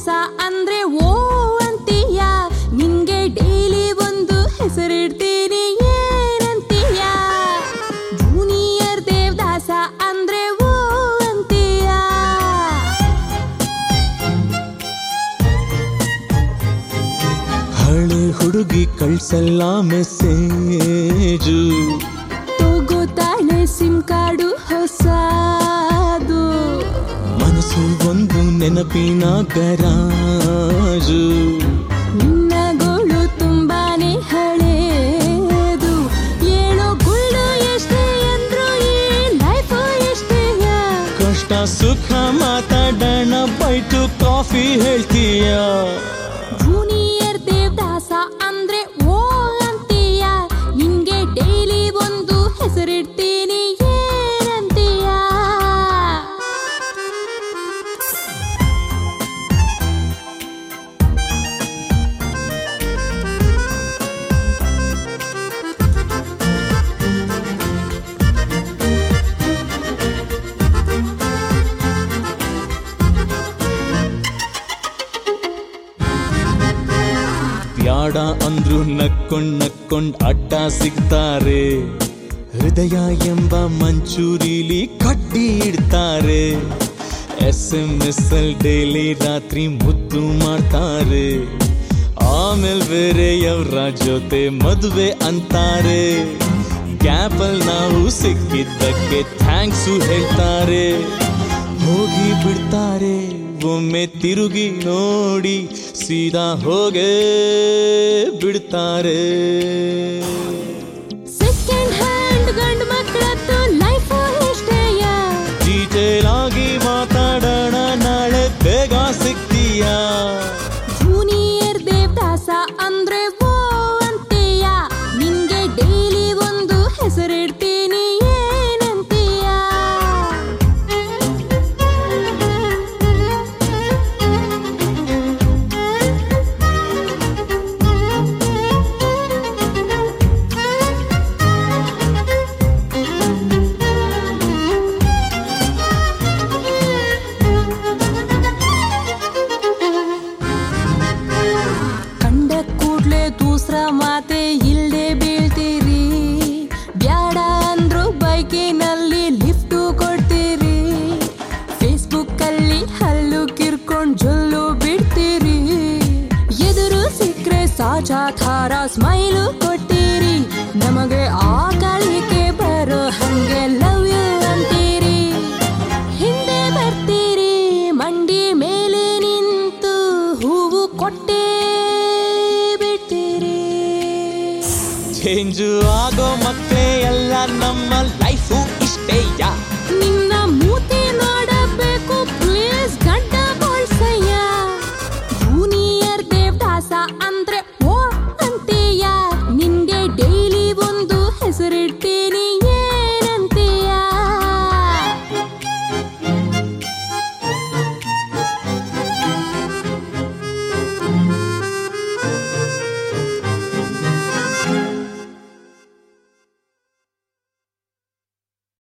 ದಾಸ ಅಂದ್ರೆ ಓ ಅಂತೀಯ ನಿಂಗೆ ಡೈಲಿ ಒಂದು ಹೆಸರಿಡ್ತೀನಿ ಏನಂತೀಯ ಜೂನಿಯರ್ ದೇವದಾಸ ಅಂದ್ರೆ ಓ ಅಂತೀಯ ಹಳೆ ಹುಡುಗಿ ಕಳ್ಸಲ್ಲ ಮೆಸೇಜು ತಗೋತಾಳೆ ಸಿಮ್ ಕಾರ್ಡು ಹೊಸದು ಮನಸ್ಸು ಒಂದು ನೆನಪಿನ ಗರಾಜು ನಿನ್ನ ಗೋಳು ತುಂಬಾನೇ ಹಳೇದು ಏಳೋ ಗುಳ್ಳು ಎಷ್ಟೇ ಅಂದ್ರು ಈ ಲೈಫ್ ಎಷ್ಟೇಯ ಕಷ್ಟ ಸುಖ ಮಾತಾಡೋಣ ಬೈಟು ಕಾಫಿ ಹೇಳ್ತೀಯ ಜೂನಿಯರ್ ದೇವದಾಸ ಅಂದ್ರೆ ಓ ಅಂತೀಯ ನಿನ್ಗೆ ಡೈಲಿ ಒಂದು ಹೆಸರಿಡ್ತೀನಿ ಏನಂತೀಯ ಬ್ಯಾಡ ಅಂದ್ರು ನಕ್ಕೊಂಡ್ ನಕ್ಕೊಂಡ್ ಅಡ್ಡ ಸಿಗ್ತಾರೆ ಹೃದಯ ಎಂಬ ಮಂಚೂರಿಲಿ ಕಡ್ಡಿ ಇಡ್ತಾರೆ S M S L daily ರಾತ್ರಿ ಮುದ್ದು ಮಾಡ್ತಾರೆ ಆಮೇಲೆ ಬೇರೆಯವರ ಜೊತೆ ಮದುವೆ ಅಂತಾರೆ ಗ್ಯಾಪಲ್ ನಾವು ಸಿಕ್ಕಿದ್ದಕ್ಕೆ ಥ್ಯಾಂಕ್ಸು ಹೇಳ್ತಾರೆ ಹೋಗಿ ಬಿಡ್ತಾರೆ ಒಮ್ಮೆ ತಿರುಗಿ ನೋಡಿ ಸೀದಾ ಹೋಗೇ ಬಿಡ್ತಾರೆ ಸೆಕೆಂಡ್ ಹ್ಯಾಂಡ್ ಗಂಡು ಮಕ್ಕಳದ್ದು ಲೈಫ್ ಎಷ್ಟೇಯ ಡೀಟೇಲ್ ಆಗಿ ಮಾತಾಡೋಣ ನಾಳೆ ಬೇಗ ಸಿಗ್ತೀಯಾ ಜೂನಿಯರ್ ದೇವದಾಸ ಅಂದ್ರೆ ಓ ಅಂತೀಯ ನಿನ್ಗೆ ಡೈಲಿ ಒಂದು ಹೆಸರಿಡ್ತೀನಿ ಏನಂತೀಯ ಕಂಡ ಕೂಡ್ಲೆ ದೂಸ್ರ ಮಾತೆ ಇಲ್ದೆ ಬೀಳ್ತೀರಿ ಬ್ಯಾಡ ಅಂದ್ರು ಬೈಕಿನಲ್ಲಿ ಲಿಫ್ಟು ಕೊಡ್ತೀರಿ ಫೇಸ್ಬುಕ್ ಅಲ್ಲಿ ಹಲ್ಲು ಕಿರ್ಕೊಂಡ್ ಜೊಲ್ಲು ಬಿಡ್ತೀರಿ ಎದುರು ಸಿಕ್ರೆ ಸಾಚಾ ಥಾರ ಸ್ಮೈಲು ಕೊಡ್ತೀರಿ ನಮಗೆ ಆ ಕಾಳಿಕೆ ಬರೋ ಹಂಗೆ ಲವ್ ಯು ಅಂತೀರಿ ಹಿಂದೆ ಬರ್ತೀರಿ ಮಂಡಿ ಮೇಲೆ ನಿಂತು ಹೂವು ಕೊಟ್ಟೇ ಬಿಡ್ತೀರಿ ಚೇಂಜು ಆಗೋ